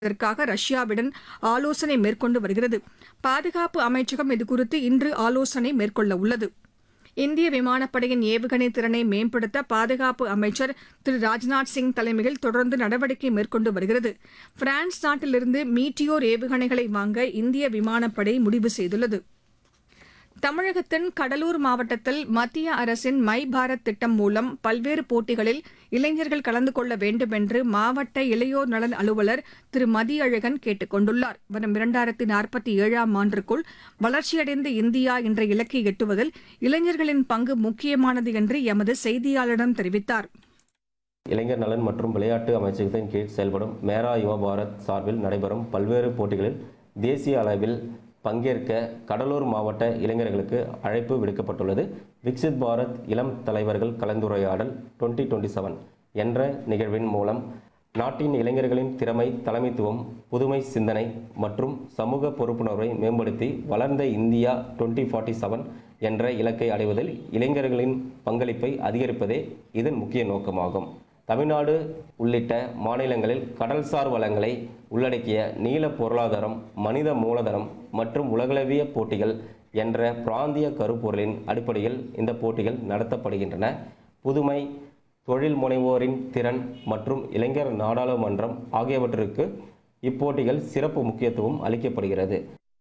இதற்காக ரஷ்யாவுடன் ஆலோசனை மேற்கொண்டு வருகிறது பாதுகாப்பு அமைச்சகம் இதுகுறித்து இன்று ஆலோசனை மேற்கொள்ள உள்ளது இந்திய விமானப்படையின் ஏவுகணை திறனை மேம்படுத்த பாதுகாப்பு அமைச்சர் திரு ராஜ்நாத் சிங் தலைமையில் தொடர்ந்து நடவடிக்கை மேற்கொண்டு வருகிறது பிரான்ஸ் நாட்டிலிருந்து மீட்டியோர் ஏவுகணைகளை வாங்க இந்திய விமானப்படை முடிவு செய்துள்ளது தமிழகத்தின் கடலூர் மாவட்டத்தில் மத்திய அரசின் மை பாரத் திட்டம் மூலம் பல்வேறு போட்டிகளில் இளைஞர்கள் கலந்து கொள்ள வேண்டும் என்று மாவட்ட இளையோர் நலன் அலுவலர் திரு மதியழகன் கேட்டுக் கொண்டுள்ளார் வரும் இரண்டாயிரத்தி நாற்பத்தி ஏழாம் ஆண்டிற்குள் வளர்ச்சியடைந்த இந்தியா என்ற இலக்கை எட்டுவதில் இளைஞர்களின் பங்கு முக்கியமானது என்று எமது செய்தியாளரிடம் தெரிவித்தார் இளைஞர் நலன் மற்றும் விளையாட்டு அமைச்சகத்தின் கீழ் செயல்படும் மேரா யுவ பாரத் சார்பில் நடைபெறும் பல்வேறு போட்டிகளில் தேசிய அளவில் பங்கேற்க கடலூர் மாவட்ட இளைஞர்களுக்கு அழைப்பு விடுக்கப்பட்டுள்ளது விக்சித் பாரத் இளம் தலைவர்கள் கலந்துரையாடல் 2027 டுவெண்ட்டி செவன் என்ற நிகழ்வின் மூலம் நாட்டின் இளைஞர்களின் திறமை தலைமைத்துவம் புதுமை சிந்தனை மற்றும் சமூக பொறுப்புணர்வை மேம்படுத்தி வளர்ந்த இந்தியா 2047 ஃபார்ட்டி செவன் என்ற இலக்கை அடைவதில் இளைஞர்களின் பங்களிப்பை அதிகரிப்பதே இதன் முக்கிய நோக்கமாகும் தமிழ்நாடு உள்ளிட்ட மாநிலங்களில் கடல்சார் வளங்களை உள்ளடக்கிய நீல பொருளாதாரம் மனித மூலதனம் மற்றும் உலகளவிய போட்டிகள் என்ற பிராந்திய கருப்பொருளின் அடிப்படையில் இந்த போட்டிகள் நடத்தப்படுகின்றன புதுமை தொழில் முனைவோரின் திறன் மற்றும் இளைஞர் நாடாளுமன்றம் ஆகியவற்றிற்கு இப்போட்டிகள் சிறப்பு முக்கியத்துவம் அளிக்கப்படுகிறது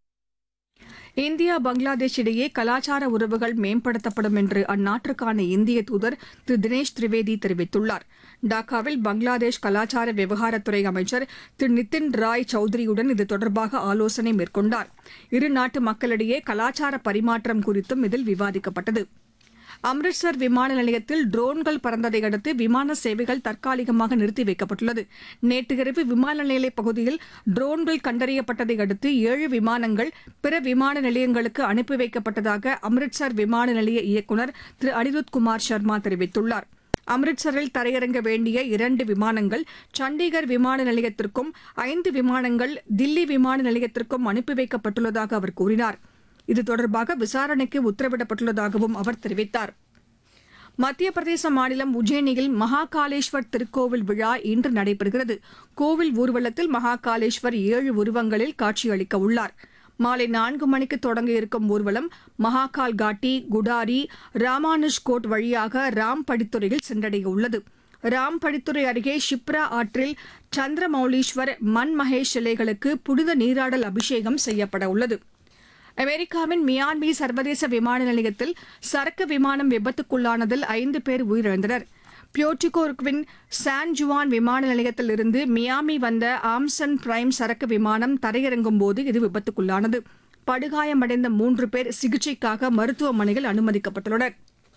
இந்தியா பங்களாதேஷ் இடையே கலாச்சார உறவுகள் மேம்படுத்தப்படும் என்று அந்நாட்டிற்கான இந்திய தூதர் திரு தினேஷ் திரிவேதி தெரிவித்துள்ளார் டாக்காவில் பங்களாதேஷ் கலாச்சார விவகாரத்துறை அமைச்சர் திரு நிதின் ராய் சௌத்ரியுடன் இது தொடர்பாக ஆலோசனை மேற்கொண்டார் இரு நாட்டு மக்களிடையே கலாச்சார பரிமாற்றம் குறித்தும் இதில் விவாதிக்கப்பட்டது அம்ரிட்சர் விமான நிலையத்தில் ட்ரோன்கள் பறந்ததை அடுத்து விமான சேவைகள் தற்காலிகமாக நிறுத்தி வைக்கப்பட்டுள்ளது நேற்று இரவு விமான நிலைய பகுதியில் ட்ரோன்கள் கண்டறியப்பட்டதை அடுத்து ஏழு விமானங்கள் பிற விமான நிலையங்களுக்கு அனுப்பி வைக்கப்பட்டதாக அம்ரிட்சர் விமான நிலைய இயக்குநர் திரு அனிருத் குமார் சர்மா தெரிவித்துள்ளார் அம்ரிட்சரில் தரையிறங்க வேண்டிய இரண்டு விமானங்கள் சண்டிகர் விமான நிலையத்திற்கும் ஐந்து விமானங்கள் தில்லி விமான நிலையத்திற்கும் அனுப்பி வைக்கப்பட்டுள்ளதாக அவர் கூறினார் இது தொடர்பாக விசாரணைக்கு உத்தரவிடப்பட்டுள்ளதாகவும் அவர் தெரிவித்தார் மத்திய பிரதேச மாநிலம் உஜ்ஜயினியில் மகாகாலேஸ்வர் திருக்கோவில் விழா இன்று நடைபெறுகிறது கோவில் ஊர்வலத்தில் மகாகாலேஸ்வர் ஏழு உருவங்களில் காட்சியளிக்க உள்ளார் மாலை நான்கு மணிக்கு தொடங்க இருக்கும் ஊர்வலம் மகாகால் காட்டி குடாரி ராமானுஜ் கோட் வழியாக ராம் படித்துறையில் சென்றடைய உள்ளது ராம் படித்துறை அருகே ஷிப்ரா ஆற்றில் சந்திரமௌலீஸ்வர் மண் மகேஷ் சிலைகளுக்கு புனித நீராடல் அபிஷேகம் செய்யப்பட உள்ளது அமெரிக்காவின் மியான்மி சர்வதேச விமான நிலையத்தில் சரக்கு விமானம் விபத்துக்குள்ளானதில் ஐந்து பேர் உயிரிழந்தனர் பியோட்டிகோர்க்வின் சான் ஜுவான் விமான நிலையத்தில் இருந்து மியாமி வந்த ஆம்சன் பிரைம் சரக்கு விமானம் தரையிறங்கும் போது இது விபத்துக்குள்ளானது படுகாயமடைந்த மூன்று பேர் சிகிச்சைக்காக மருத்துவமனையில் அனுமதிக்கப்பட்டுள்ளனர்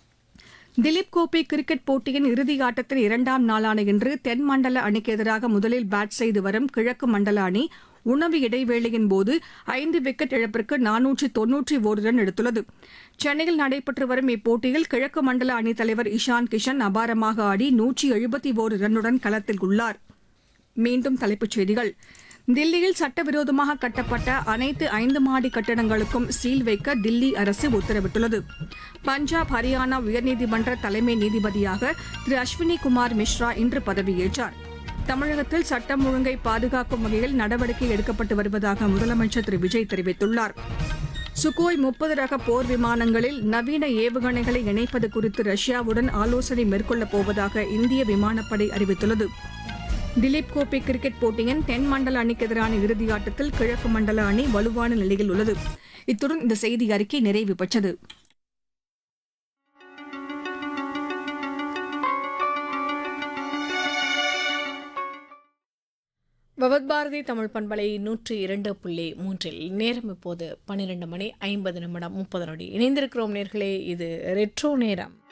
திலீப் கோப்பை கிரிக்கெட் போட்டியின் இறுதி ஆட்டத்தின் இரண்டாம் நாளான இன்று தென் மண்டல அணிக்கு எதிராக முதலில் பேட் செய்து வரும் கிழக்கு மண்டல அணி உணவு இடைவேளையின் போது ஐந்து விக்கெட் இழப்பிற்கு நானூற்றி தொன்னூற்றி ஒரு ரன் எடுத்துள்ளது சென்னையில் நடைபெற்று வரும் இப்போட்டியில் கிழக்கு மண்டல அணித் தலைவர் இஷான் கிஷன் அபாரமாக ஆடி நூற்றி எழுபத்தி ஒரு ரன்னுடன் களத்தில் உள்ளார் மீண்டும் தலைப்புச் செய்திகள் தில்லியில் சட்டவிரோதமாக கட்டப்பட்ட அனைத்து ஐந்து மாடி கட்டடங்களுக்கும் சீல் வைக்க தில்லி அரசு உத்தரவிட்டுள்ளது பஞ்சாப் ஹரியானா உயர்நீதிமன்ற தலைமை நீதிபதியாக திரு அஸ்வினி குமார் மிஸ்ரா இன்று பதவியேற்றார் தமிழகத்தில் சட்டம் ஒழுங்கை பாதுகாக்கும் வகையில் நடவடிக்கை எடுக்கப்பட்டு வருவதாக முதலமைச்சர் திரு விஜய் தெரிவித்துள்ளார் சுகோய் முப்பது ரக போர் விமானங்களில் நவீன ஏவுகணைகளை இணைப்பது குறித்து ரஷ்யாவுடன் ஆலோசனை மேற்கொள்ளப் போவதாக இந்திய விமானப்படை அறிவித்துள்ளது திலீப் கோப்பை கிரிக்கெட் போட்டியின் தென் மண்டல அணிக்கு எதிரான இறுதி ஆட்டத்தில் கிழக்கு மண்டல அணி வலுவான நிலையில் உள்ளது இத்துடன் இந்த செய்தி அறிக்கை நிறைவு பெற்றது பவத்பாரதி தமிழ் பண்பலை நூற்றி இரண்டு புள்ளி மூன்றில் நேரம் இப்போது பன்னிரெண்டு மணி ஐம்பது நிமிடம் முப்பது நொடி இணைந்திருக்கிறோம் நேர்களே இது ரெட்ரோ நேரம்